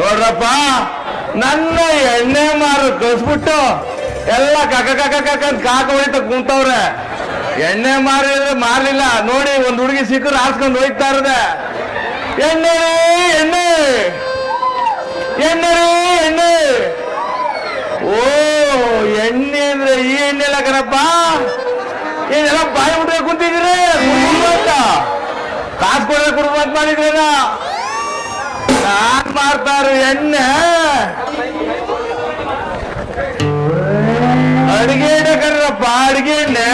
ನೋಡ್ರಪ್ಪ ನನ್ನ ಎಣ್ಣೆ ಮಾರು ಕಳ್ಸ್ಬಿಟ್ಟು ಎಲ್ಲ ಕಕ ಕಕ ಕಕ ಅಂತ ಕಾಕ ಹೊಡಿತ ಕುಂತವ್ರೆ ಎಣ್ಣೆ ಮಾರಿದ್ರೆ ಮಾರ್ಲಿಲ್ಲ ನೋಡಿ ಒಂದ್ ಹುಡುಗಿ ಸಿಕ್ಕರು ಹಾಸ್ಕೊಂಡು ಹೋಯ್ತಾ ಇರದೆ ಎಣ್ಣೆ ರೀ, ಎಣ್ಣೆ ಎಣ್ಣೆ ರೀ, ಎಣ್ಣೆ ಓ ಎಣ್ಣೆ ಅಂದ್ರೆ ಈ ಎಣ್ಣೆ ಎಲ್ಲ ಕಣಪ್ಪ ಏನೆಲ್ಲ ಬಾಯಿ ಮುಟ್ಟ ಕುಂತಿದ್ದೀರಿ ಕುಡ್ದು ಅಂತ ಕಾಸು ಕೊಡ್ರೆ ಕುಡ್ದು ಅಂತ ಮಾಡಿದ್ರೇನ ನಾನ್ ಮಾಡ್ತಾರು ಎಣ್ಣೆ ಅಡಿಗೆ ಎಣ್ಣೆ ಕಣ್ರಪ್ಪ ಅಡಿಗೆ ಎಣ್ಣೆ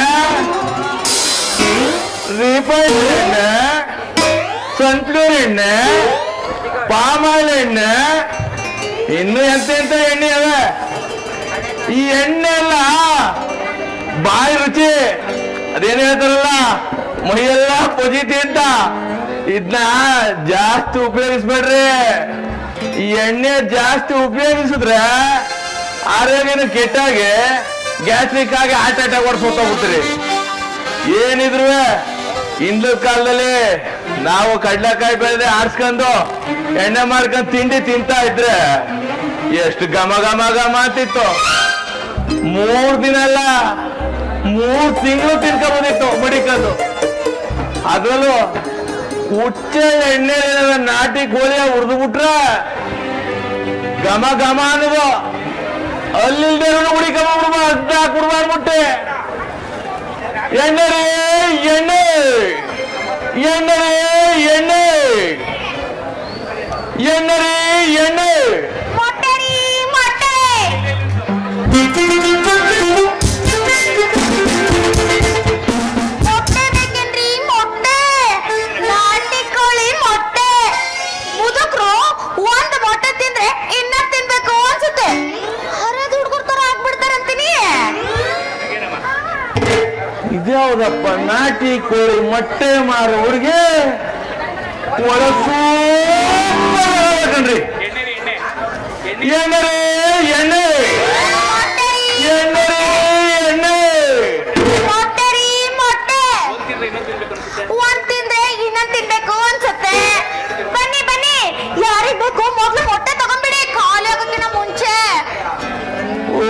ರಿಫೈನ್ ಎಣ್ಣೆ ಸನ್ಫ್ಲವರ್ ಎಣ್ಣೆ ಪಾಮ್ ಆಯಿಲ್ ಎಣ್ಣೆ ಇನ್ನು ಎಂತ ಎಂತ ಎಣ್ಣೆ ಅವೆ ಈ ಎಣ್ಣೆ ಎಲ್ಲ ಬಾಯಿ ರುಚಿ ಅದೇನು ಹೇಳ್ತಾರಲ್ಲ ಮೈಯೆಲ್ಲ ಪೊಜಿತಿ ಅಂತ ಇದನ್ನ ಜಾಸ್ತಿ ಉಪಯೋಗಿಸ್ಬೇಡ್ರಿ ಈ ಎಣ್ಣೆ ಜಾಸ್ತಿ ಉಪಯೋಗಿಸಿದ್ರೆ ಆರೋಗ್ಯನ ಕೆಟ್ಟಾಗಿ ಗ್ಯಾಸ್ಟ್ರಿಕ್ ಆಗಿ ಹಾರ್ಟ್ ಅಟ್ಯಾಕ್ ಹೊಡ್ಸೋಗ್ಬಿಡ್ತೀರಿ ಏನಿದ್ರು ಹಿಂದಿನ ಕಾಲದಲ್ಲಿ ನಾವು ಕಡ್ಲೆಕಾಯಿ ಬೆಳೆದೆ ಆಡ್ಸ್ಕೊಂಡು ಎಣ್ಣೆ ಮಾಡ್ಕೊಂಡು ತಿಂಡಿ ತಿಂತಾ ಇದ್ರೆ ಎಷ್ಟು ಘಮ ಘಮ ಘಮ ಅಂತಿತ್ತು ಮೂರ್ ದಿನ ಅಲ್ಲ ಮೂರ್ ತಿಂಗಳು ತಿನ್ಕೊಂಬೋದಿತ್ತು ಮಡಿಕೊಂಡು ಅದ್ರಲ್ಲೂ ಹುಚ್ಚ ಎಣ್ಣೆ ನಾಟಿ ಕೋಳಿಯ ಹುರಿದು ಬಿಟ್ರೆ ಘಮ ಘಮ ಅನ್ನೋದು ಅಲ್ಲಿಲ್ದೇ ಹುಡಿಕಮ್ಮ ಬಿಡ್ಬ ಅಡ್ಡ ಕುಡ್ಬ ಅಂದ್ಬಿಟ್ಟೆ ಎಣ್ಣೆ ರೀ ಎಣ್ಣೆ ಎಣ್ಣೆ ರೀ ಎಣ್ಣೆ ಎಣ್ಣೆ ರೀ ಎಣ್ಣೆ ಮೊಟ್ಟೆ ರೀ ಮೊಟ್ಟೆ ಮೊಟ್ಟೆ ಬೇಕೇನ್ರಿ ಮೊಟ್ಟೆ ನಾಟಿ ಕೋಳಿ ಮೊಟ್ಟೆ ಮುದುಕ್ರು ಒಂದ್ ಮೊಟ್ಟೆ ತಿಂದ್ರೆ ಇನ್ನ ತಿನ್ಬೇಕು ಅನ್ಸುತ್ತೆ ಹರಿದ ಹುಡುಗರ ತರ ಆಗ್ಬಿಡ್ತಾರಂತೀನಿ ಇದ್ಯಾವುದಪ್ಪ ನಾಟಿ ಕೋಳಿ ಮೊಟ್ಟೆ ಮಾರೋರಿಗೆ ಒಳಸೂ ಕಣ್ರಿ ಎಣ್ಣೆ ರೀ ಎಣ್ಣೆ ಮೊಟ್ಟೆ ರೀ ಎಣ್ಣೆ ರೀ ಎಣ್ಣೆ ಮೊಟ್ಟೆ ರೀ ಮೊಟ್ಟೆ ಒಂದ್ ತಿಂದ್ರೆ ಇನ್ನೊಂದ್ ತಿನ್ಬೇಕು ಅನ್ಸುತ್ತೆ ಬನ್ನಿ ಬನ್ನಿ ಯಾರಿಗ್ ಬೇಕು ಮೊದ್ಲು ಮೊಟ್ಟೆ ತಗೊಂಡ್ಬಿಡಿ ಖಾಲಿ ಆಗೋಕ್ಕಿಂತ ಮುಂಚೆ ಓ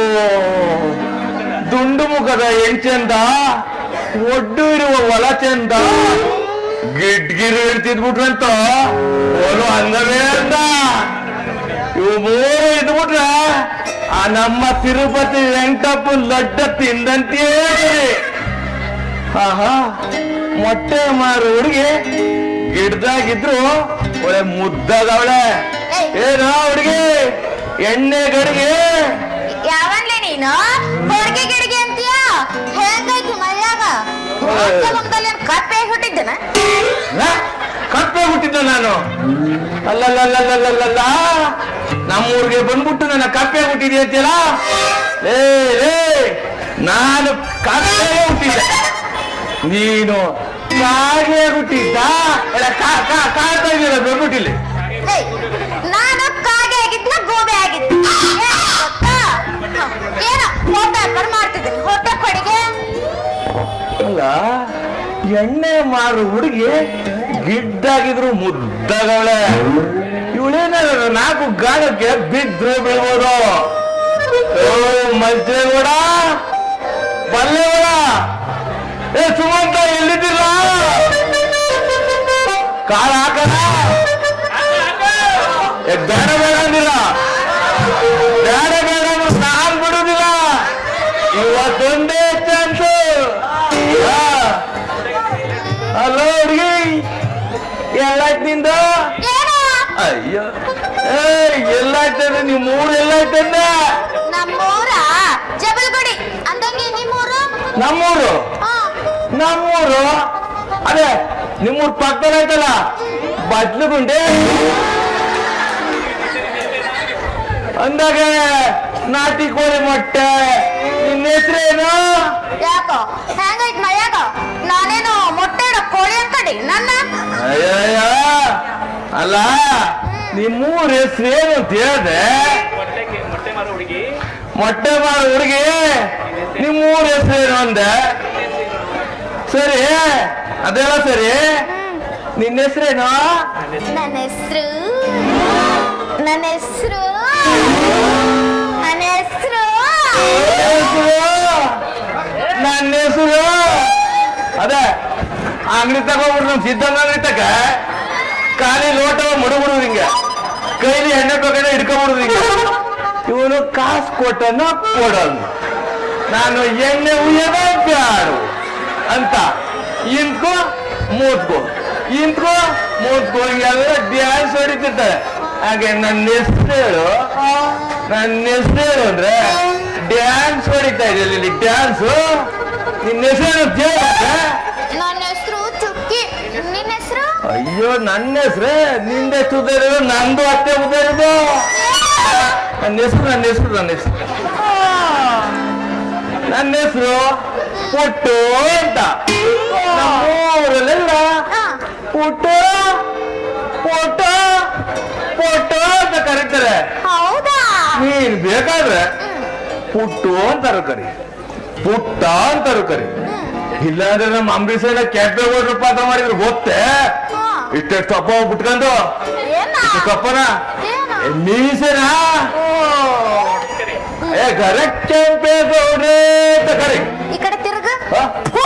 ದುಂಡು ಮುಖದ ಹೆಣ್ಚಂದ ಒಡ್ಡು ಇರುವ ಹೊಲ ಚಂದ ಗಿಡ್ಗಿರು ಹೇಳ್ತಿದ್ಬಿಟ್ರಂತ ಓಲು ಹಂಗವೇ ಅಂದ ಇವು ಮೂರು ಇದ್ಬಿಟ್ರೆ ಆ ನಮ್ಮ ತಿರುಪತಿ ವೆಂಕಟಪ್ಪ ಲಡ್ಡ ತಿಂದಂತೆ ಆಹಾ ಮೊಟ್ಟೆ ಮಾರು ಹುಡುಗಿ ಗಿಡ್ದಾಗಿದ್ರು ಒಳ್ಳೆ ಮುದ್ದಾಗವಳೆ ಏನೋ ಹುಡುಗಿ ಎಣ್ಣೆ ಗಡಿಗೆ ಯಾವನ್ಲೆ ನೀನು ಹೊರಗೆ ಗಿಡಗೆ ಅಂತೀಯ ಹೆಂಗಾಯ್ತು ಮೈಯಾಗ ತಗೊಂಡಲ್ಲಿ ಕಪ್ಪೆ ಹುಟ್ಟಿದ್ದೇನ ಕಪ್ಪೆ ಹುಟ್ಟಿದ್ದ ನಾನು ಅಲ್ಲಲ್ಲಲ್ಲಲ್ಲಲ್ಲ ನಮ್ಮೂರಿಗೆ ಬಂದ್ಬಿಟ್ಟು ನನ್ನ ಕಪ್ಪೆ ಹುಟ್ಟಿದ್ಯ ಅಂತೀಯಲ್ಲ ಏ ಏ ನಾನು ಕಪ್ಪೆ ಹುಟ್ಟಿದ್ದೆ ನೀನು ಕಾಗೆ ಹುಟ್ಟಿದ್ದ ಅಲ್ಲ, ಕಾ- ಕಾ- ಕಾಡ್ತಾ ಇದೆಯಲ್ಲ ಬಂದ್ಬಿಟ್ಟಿಲ್ಲಿ ಏಯ್, ನಾನು ಕಾಗೆ ಆಗಿದ್ನ ಗೋಬೆ ಆಗಿದ್ನ ಏನ್ ಗೊತ್ತಾ? ಹ, ಏನೋ ಹೊಟ್ಟೆ ಹಬ್ಬರ್ ಮಾಡ್ತಿದ್ದೀನಿ ಹೊಟ್ಟೆ ಕಡೆಗೆ ಅಲ್ಲ ಎಣ್ಣೆ ಮಾರು ಹುಡುಗಿ ಗಿಡ್ಡಾಗಿದ್ರು ಮುದ್ದಾಗವಳೆ ಇವಳೇನಾದ್ರು ನಾಲ್ಕು ಗಾಳಕ್ಕೆ ಬಿದ್ರು ಬೀಳ್ಬೋದು ಓ ಮಂತ್ರೇಗೌಡ ಬಲ್ಲೇಗೌಡ ಏ ಸುಮಂತ ಎಲ್ಲಿದ್ದೀರ ಕಾಳ ಹಾಕಣ ಏ ಬೇಡ ಬೇಡ ಅಂದಿರ ಬೇಡ ಬೇಡ ಅಂದ್ರೆ ನಾನ್ ಬಿಡುದಿಲ್ಲ ಇವತ್ತೊಂದೇ ಚಾನ್ಸು ಹಲೋ ಹುಡುಗಿ ಎಲ್ಲಾಯ್ತು ನಿಂದು ಏನೋ ಅಯ್ಯೋ ಏ ಎಲ್ಲಾಯ್ತಂದ್ರೆ ನೀವು ಮೂರು ಎಲ್ಲಾಯ್ತಂದೆ ನಮ್ಮೂರ ಜಬಲ್ಗುಡಿ ಅಂದಂಗೆ ನಿಮ್ಮೂರು ನಮ್ಮೂರು ಹಾ ನಮ್ಮೂರು ಅದೇ ನಿಮ್ಮೂರ್ ಪಕ್ಕದಲ್ಲಿ ಐತಲ್ಲ ಬಟ್ಲುಗುಂಡೆ ಅಂದಾಗ ನಾಟಿ ಕೋಳಿ ಮೊಟ್ಟೆ ನಿನ್ನ ಹೆಸರೇನು ಯಾಕೋ ಹೆಂಗೈತ್ ಮೈಯಾಗ ನಾನೇನು ಮೊಟ್ಟೆ ಇಡೋ ಕೋಳಿ ಅನ್ಕಡಿ ನನ್ನ ಅಯ್ಯಯ್ಯ ಅಲ್ಲ ನಿಮ್ಮೂರ್ ಹೆಸರೇನು ಅಂತ ಹೇಳ್ದೆ ಮೊಟ್ಟೆ ಮಾರೋ ಹುಡುಗಿ ಮೊಟ್ಟೆ ಮಾಡ ಹುಡುಗಿ ನಿಮ್ಮೂರ್ ಹೆಸರೇನು ಅಂದೆ ಸರಿ ಅದೆಲ್ಲ ಸರಿ ನಿನ್ನ ಹೆಸರೇನು ನನ್ನ ಹೆಸರು ನನ್ನ ಹೆಸರು ನನ್ನ ಹೆಸರು ನನ್ನ ಹೆಸರು ಅದೇ ಅಂಗಡಿ ತಗೊಂಡ್ಬಿಟ್ಟು ನಮ್ ಸಿದ್ದಣ್ಣ ಅಂಗಡಿ ತಕ ಖಾಲಿ ಲೋಟ ಮಡುಗುಡು ಹಿಂಗೆ ಕೈಲಿ ಎಣ್ಣೆ ಪಕ್ಕಡೆ ಹಿಡ್ಕೊಂಡ್ಬಿಡುದು ಹಿಂಗೆ ಇವನು ಕಾಸು ಕೊಟ್ಟನ ಕೊಡೋನು ನಾನು ಎಣ್ಣೆ ಉಯ್ಯದ ಬ್ಯಾಡು ಅಂತ ಇಂತ್ಕೋ ಮೂತ್ಕೋ ಇಂತ್ಕೋ ಮೂತ್ಕೋ ಹಿಂಗೆಲ್ಲ ಡ್ಯಾನ್ಸ್ ಹೊಡಿತಿರ್ತಾರೆ ಹಾಗೆ ನನ್ನ ಹೆಸರು ಹೇಳು ನನ್ನ ಹೆಸರು ಹೇಳು ಅಂದ್ರೆ ಡ್ಯಾನ್ಸ್ ಹೊಡಿತಾ ಇದೆಯಲ್ಲ ಇಲ್ಲಿ ಡ್ಯಾನ್ಸು ನಿನ್ನ ಹೆಸರು ನನ್ನ ಹೆಸರು ಚುಕ್ಕಿ ನಿನ್ನ ಹೆಸರು ಅಯ್ಯೋ ನನ್ನ ಹೆಸ್ರೇ ನಿಂದೆಷ್ಟು ಉದಾರಿದು ನಂದು ಅತ್ತೆ ಉದಾರಿದು ನನ್ನ ಹೆಸರು ನನ್ನ ಹೆಸರು ನನ್ನ ಹೆಸರು ನನ್ನ ಹೆಸರು ಪುಟ್ಟು ಅಂತ ನಮ್ಮೂರಲ್ಲೆಲ್ಲ ಪುಟ್ಟು ಪುಟ್ಟು ಪುಟ್ಟು ಅಂತ ಕರೀತಾರೆ ಹೌದಾ ನೀನ್ ಬೇಕಾದ್ರೆ ಪುಟ್ಟು ಅಂತಾರು ಕರಿ ಪುಟ್ಟ ಅಂತಾರು ಕರಿ ಇಲ್ಲಾಂದ್ರೆ ನಮ್ಮ ಅಂಬರೀಷನ ಕೆಂಪೇಗೌಡರು ಪಾತ್ರ ಮಾಡಿದ್ರು ಗೊತ್ತೇ ಹಾ. ಇಷ್ಟೆಷ್ಟು ಕಪ್ಪ ಬಿಟ್ಕೊಂಡು ಏನ ಇಷ್ಟು ಕಪ್ಪನ ಏನು? ಏ, ಮೀಸೆನಾ ಏ ಕರೆಕ್ಟ್ ಕೆಂಪೇಗೌಡ್ರೆ ಅಂತ ಕರಿ ಈ ಕಡೆ ತಿರುಗು ಹ?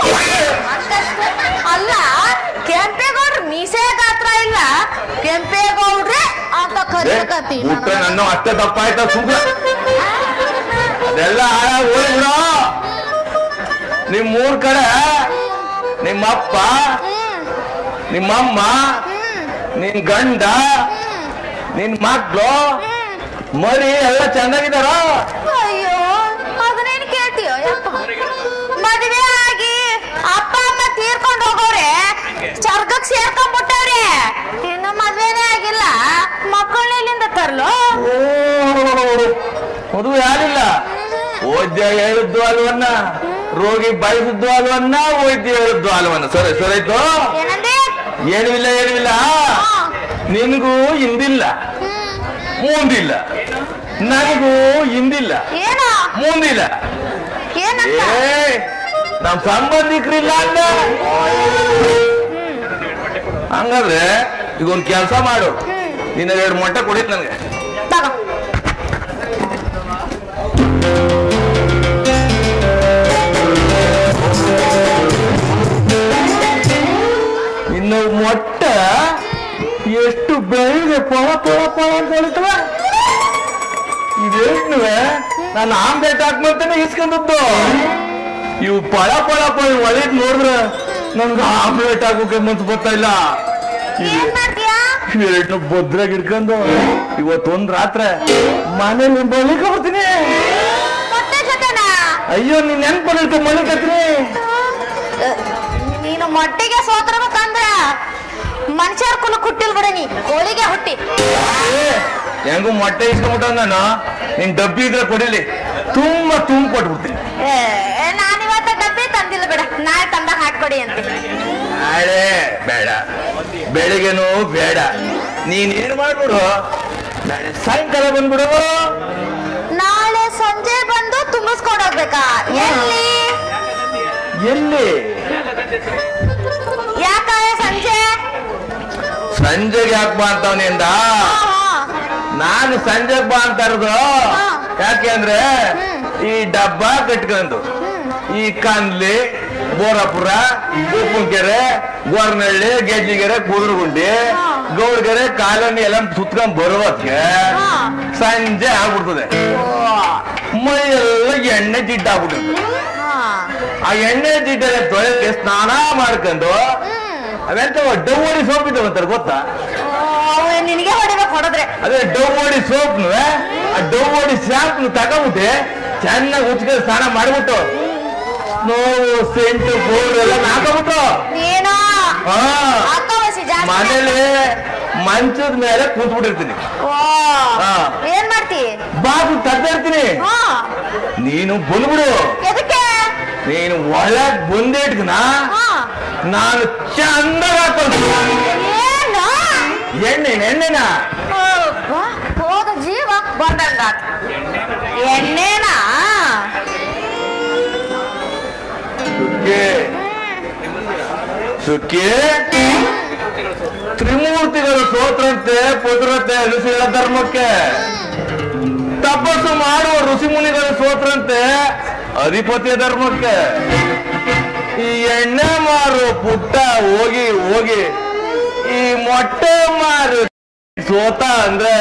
ಅಲ್ಲ ಕೆಂಪೇಗೌಡ್ರು ಮೀಸೆ ಗಾತ್ರ ಇಲ್ಲ ಕೆಂಪೇಗೌಡ್ರೆ ಅಂತ ಏ, ಕರಿಯಕತ್ತಿ ಊಟ ನನ್ನ ಅಷ್ಟೇ ತಪ್ಪಾಯ್ತ ಸುಮ್ನೆ ಅದೆಲ್ಲ ಹಾಳಾಗಿ ಹೋಗ್ಬಿಡು ನಿಮ್ ಮೂರ್ ಕಡೆ ನಿಮ್ಮಪ್ಪ ನಿಮ್ಮಮ್ಮ ನಿನ್ ಗಂಡ ನಿನ್ ಮಕ್ಳು ಮರಿ ಎಲ್ಲ ಚೆನ್ನಾಗಿದಾರ ಅಯ್ಯೋ ಅದನ್ನೇನು ಕೇಳ್ತೀಯೋ ಯಪ್ಪ ಮದುವೆ ಆಗಿ ಅಪ್ಪ ಅಮ್ಮ ತೀರ್ಕೊಂಡು ಹೋಗೋರೆ ಸ್ವರ್ಗಕ್ಕೆ ಸೇರ್ಕೊಂಡ್ಬಿಟ್ಟವ್ರೆ ಇನ್ನು ಮದ್ವೆನೇ ಆಗಿಲ್ಲ ಮಕ್ಕಳನ್ನ ಎಲ್ಲಿಂದ ತರ್ಲು ಮದುವೆ ಯಾರಿಲ್ಲ ವೈದ್ಯ ಹೇಳಿದ್ದು ಅಲ್ವನ್ನ ರೋಗಿ ಬಯಸಿದ್ದು ಅಲ್ವನ್ನ ವೈದ್ಯ ಹೇಳಿದ್ದು ಅಲ್ವನ್ನ ಸರಿ ಸರಿತು ಏನಂದೆ ಏನೂ ಇಲ್ಲ ಏನೂ ಇಲ್ಲ ನಿನಗೂ ಹಿಂದಿಲ್ಲ ಮುಂದಿಲ್ಲ ನನಗೂ ಹಿಂದಿಲ್ಲ ಏನೋ ಮುಂದಿಲ್ಲ ಏನಂತ ಏ ನಮ್ ಸಂಬಂಧಿಕರಿಲ್ಲ ಅಂದ ಹಂಗಾದ್ರೆ ಈಗ ಒಂದ್ ಕೆಲಸ ಮಾಡು ನಿನ್ನ ಎರಡು ಮೊಟ್ಟೆ ಕೊಡಿತ್ ನನಗೆ ತಗೋ ಇನ್ನು ಮೊಟ್ಟೆ ಎಷ್ಟು ಬೆಳಿಗ್ಗೆ ಪೊಳ ಪೊಳ ಪೊಳ ಅಂತ ಹೇಳ್ತವ ಇದೇನುವೆ ನಾನು ಆಮ್ಲೆಟ್ ಹಾಕ್ಮಂತಾನೆ ಇಸ್ಕೊಂಡದ್ದು ಇವು ಪಳ ಪಳ ಪಳ ಒಳಗ್ ನೋಡಿದ್ರೆ ನನ್ಗೆ ಆಮ್ಲೆಟ್ ಹಾಕೋಕೆ ಮನ್ಸು ಬರ್ತಾ ಇಲ್ಲ ಏನ್ ಮಾಡ್ತೀಯಾ ಎರಡು ಭದ್ರಾಗ ಹಿಡ್ಕೊಂಡು ಇವತ್ತೊಂದ್ ರಾತ್ರಿ ಮನೇಲಿ ಬಳಿಕ ಬರ್ತೀನಿ ಮೊಟ್ಟೆ ಜೊತೆನಾ ಅಯ್ಯೋ ನೀನ್ ನೆನ್ಪು ಇಟ್ಕೊಂಡು ಮಲಿಕತ್ರಿ ನೀನು ಮೊಟ್ಟೆಗೆ ಸೋತಿರ್ಬೇಕಂದ್ರ ಮನುಷ್ಯರ ಕುಲ ಹುಟ್ಟಿಲ್ ಬಿಡ ನೀ ಕೋಳಿಗೆ ಹುಟ್ಟಿ ಹೆಂಗು ಮೊಟ್ಟೆ ಇಸ್ಕೊಂಡ್ಬಿಟ್ಟ ನಾನು ನಿನ್ ಡಬ್ಬಿ ಇದ್ರೆ ಕೊಡಿಲಿ ತುಂಬಾ ತುಂಬ ಕೊಟ್ಬಿಡ್ತೀನಿ ಏ, ನಾನ್ ಇವತ್ತ ಡಬ್ಬಿ ತಂದಿಲ್ಲ ಬಿಡ ನಾಳೆ ತಂದಾಗ ಹಾಕೊಡಿ ಅಂತ ನಾಳೆ ಬೇಡ ಬೆಳಿಗ್ಗೆನೂ ಬೇಡ ನೀನ್ ಏನ್ ಮಾಡ್ಬಿಡು ನಾಳೆ ಸಾಯಂಕಾಲ ಬಂದ್ಬಿಡು ನಾಳೆ ಸಂಜೆ ಬಂದು ತುಂಬಿಸ್ಕೊಂಡು ಹೋಗ್ಬೇಕಾ ಎಲ್ಲಿ ಎಲ್ಲಿ ಯಾಕ ಸಂಜೆ ಸಂಜೆಗೆ ಯಾಕೆ ಬಾ ಅಂತವನಿಂದ ನಾನು ಸಂಜೆಗೆ ಬಾ ಅಂತ ಇರೋದು ಯಾಕೆ ಅಂದ್ರೆ ಈ ಡಬ್ಬ ಕಟ್ಕೊಂಡು ಈ ಕನ್ಲಿ ಬೋರಪುರ ಉಪ್ಪುಂಕೆರೆ ಗೋರ್ನಹಳ್ಳಿ ಗೆಜ್ಜಿಗೆರೆ ಕುದುರುಗುಂಡಿ ಗೌಡ್ಗೆರೆ ಕಾಲೋನಿ ಎಲ್ಲ ಸುತ್ಕೊಂಡ್ ಬರುವಕ್ಕೆ ಹಾ. ಸಂಜೆ ಆಗ್ಬಿಡ್ತದೆ ಮೈಯೆಲ್ಲ ಎಣ್ಣೆ ಜಿಡ್ಡು ಆಗ್ಬಿಟ್ಟಿರ್ತದೆ ಆ ಎಣ್ಣೆ ಜಿಡ್ಡಲ್ಲಿ ತೊಳೆಗೆ ಸ್ನಾನ ಮಾಡ್ಕೊಂಡು ಅವೆಂತ ಡವ್ವಡಿ ಸೋಪ್ ಇದ್ದಾವೆ ಅಂತಾರೆ ಗೊತ್ತಾ ನಿನಗೆ ಹೊಡಿಬೇಕು ಹೊಡೆದ್ರೆ ಅದೇ ಡವ್ವಡಿ ಸೋಪ್ನು ಆ ಡವ್ವಡಿ ಶಾಂಪ್ನು ತಗೊಂಬಿಟ್ಟು ಚೆನ್ನಾಗಿ ಉಚ್ಕೊಂಡು ಸ್ನಾನ ಮಾಡ್ಬಿಟ್ಟು ನೋವು ಸೆಂಟು ಬೋರ್ಡ್ ಎಲ್ಲ ಹಾಕೊಂಬಿಟ್ಟು ನೀನು ಹಾ ಹಾಕೋಸಿ ಜಾಸ್ತಿ ಮನೇಲಿ ಮಂಚದ ಮೇಲೆ ಕೂತ್ಬಿಟ್ಟಿರ್ತೀನಿ ಓ ಹಾ. ಏನ್ ಮಾಡ್ತಿ ಬಾಬು ತದ್ದಿರ್ತೀನಿ ಹಾ ನೀನು ಬಂದ್ಬಿಡು ಎದಕ್ಕೆ ನೀನು ಒಳಗ್ ಬಂದಿಟ್ಕನ ಹಾ ನಾನು ಚಂದಾಗ ಹಾಕೊಂಡು ಏನು ಎಣ್ಣೆ ಎಣ್ಣೆನ ಅಬ್ಬಾ, ಹೋದ ಜೀವ ಬಂದಂಗ ಎಣ್ಣೆನಾ ಸುಕ್ಕಿ ಸುಕ್ಕಿ ತ್ರಿಮೂರ್ತಿಗಳು ಸೋತ್ರಂತೆ ಪುತ್ರತೆ ಋಷಿಗಳ ಧರ್ಮಕ್ಕೆ ತಪಸ್ಸು ಮಾಡುವ ಋಷಿ ಮುನಿಗಳು ಸೋತ್ರಂತೆ ಅಧಿಪತಿಯ ಧರ್ಮಕ್ಕೆ ಈ ಎಣ್ಣೆ ಮಾರು ಪುಟ್ಟ ಹೋಗಿ ಹೋಗಿ ಈ ಮೊಟ್ಟೆ ಮಾರು ಸೋತ ಅಂದ್ರೆ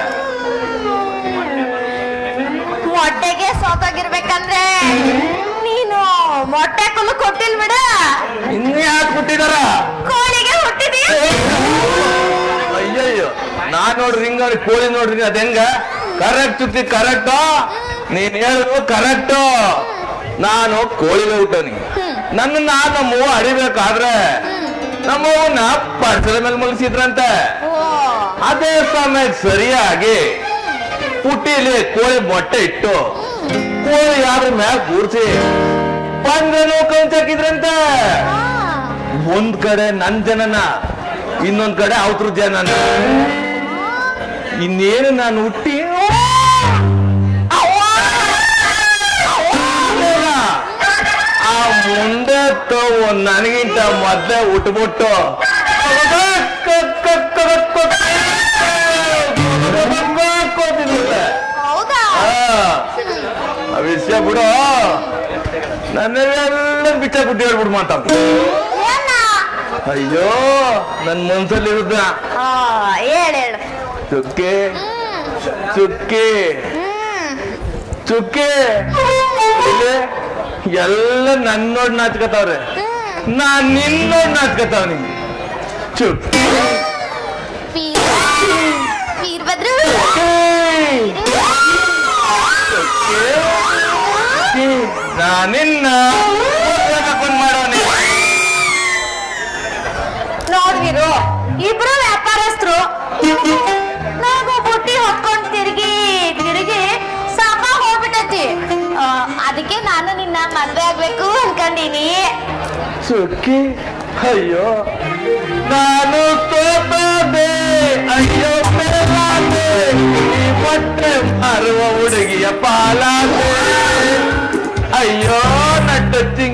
ಮೊಟ್ಟೆಗೆ ಸೋತಾಗಿರ್ಬೇಕಂದ್ರೆ ನೀನು ಮೊಟ್ಟೆ ಕುಲು ಕೊಟ್ಟಿಲ್ ಬಿಡ ಇನ್ನೇ ಹಾಕ್ಬಿಟ್ಟಿದಾರ ಕೋಳಿಗೆ ಹುಟ್ಟಿದೀಯ ಅಯ್ಯಯ್ಯೋ ನಾನ್ ನೋಡ್ರಿ ಹಿಂಗ ಕೋಳಿ ನೋಡ್ರಿ ಅದ್ ಹೆಂಗ ಕರೆಕ್ಟ್ ಚುಕ್ತಿ ಕರೆಕ್ಟ್ ನೀನ್ ಹೇಳು ಕರೆಕ್ಟ್ ನಾನು ಕೋಳಿಗೆ ಹುಟ್ಟನಿ ನನ್ನ ನಮ್ಮವ್ವ ಅಡಿಬೇಕಾದ್ರೆ ನಮ್ಮವ್ವನ ಪರ್ಸದ ಮೇಲೆ ಮಲಗಿಸಿದ್ರಂತೆ ಓ ಅದೇ ಸಮಯ ಸರಿಯಾಗಿ ಪುಟ್ಟಿಲಿ ಕೋಳಿ ಮೊಟ್ಟೆ ಇಟ್ಟು ಕೋಳಿ ಯಾರ ಮ್ಯಾಗ ಕೂರ್ಸಿ ಪಂದ್ರನು ಕಂಚಾಕಿದ್ರಂತೆ ಆ. ಒಂದ್ ಕಡೆ ನನ್ ಜನನ ಇನ್ನೊಂದ್ ಕಡೆ ಅವತ್ರ ಜನನ ಇನ್ನೇನು ನಾನು ಹುಟ್ಟಿ ಆ ಮುಂದೆ ತಗೋ ನನಗಿಂತ ಮೊದ್ಲೇ ಉಟ್ಬಿಟ್ಟು ಕೋತಿದ್ದೆ. ಹೌದಾ ಆ, ಆ ವಿಷಯ ಬಿಡು ನನ್ನೆಲ್ಲ ಬಿಚ್ಚ ಬಿಟ್ಟು ಹೇಳ್ಬಿಡು ಮಾತಾಡ ಏನ ಅಯ್ಯೋ ನನ್ ಮನ್ಸಲ್ಲಿ ಇರುದ ಆ, ಹೇಳ್ ಹೇಳು ಚುಕ್ಕಿ ಹ್ಮ್ ಚುಕ್ಕಿ ಹ್ಮ್ ಚುಕ್ಕಿ ಇಲ್ಲಿ ಎಲ್ಲ ನನ್ ನೋಡ್ ನಾಚ್ಕತಾವ್ರೆ ಹ್ಮ್ ನಾನ್ ನಿನ್ ನೋಡ್ ನಾಚ್ಕತಾವ್ನಿ ಚುಕ್ಕಿ ವೀರ- ವೀರಭದ್ರು ಚುಕ್ಕಿ ನಾನಿನ್ನ ಕರ್ಕೊಂಡ್ ಮಾಡೋನೆ ನೋಡ್ವಿರು ಇಬ್ರು ವ್ಯಾಪಾರಸ್ಥರು ನಾವು ಬುಟ್ಟಿ ಹೊತ್ಕೊಂಡ್ ತಿರುಗಿ ತಿರುಗಿ ಸಾಕ ಹೋಗ್ಬಿಟ್ಟತಿ ಆ, ಅದಕ್ಕೆ ನಾನು ನಿನ್ನ ಮದ್ವೆ ಆಗ್ಬೇಕು ಅನ್ಕಂಡೀನಿ ಸುಖಿ ಅಯ್ಯೋ ನಾನು ಸೋತೋದೆ ಅಯ್ಯೋ ಮೇಲಾದೆ ಈ ಬಟ್ಟೆ ಮಾರುವ ಹುಡುಗಿಯ ಪಾಲಾದೆ ಅಯ್ಯೋ ನಟ್ಟು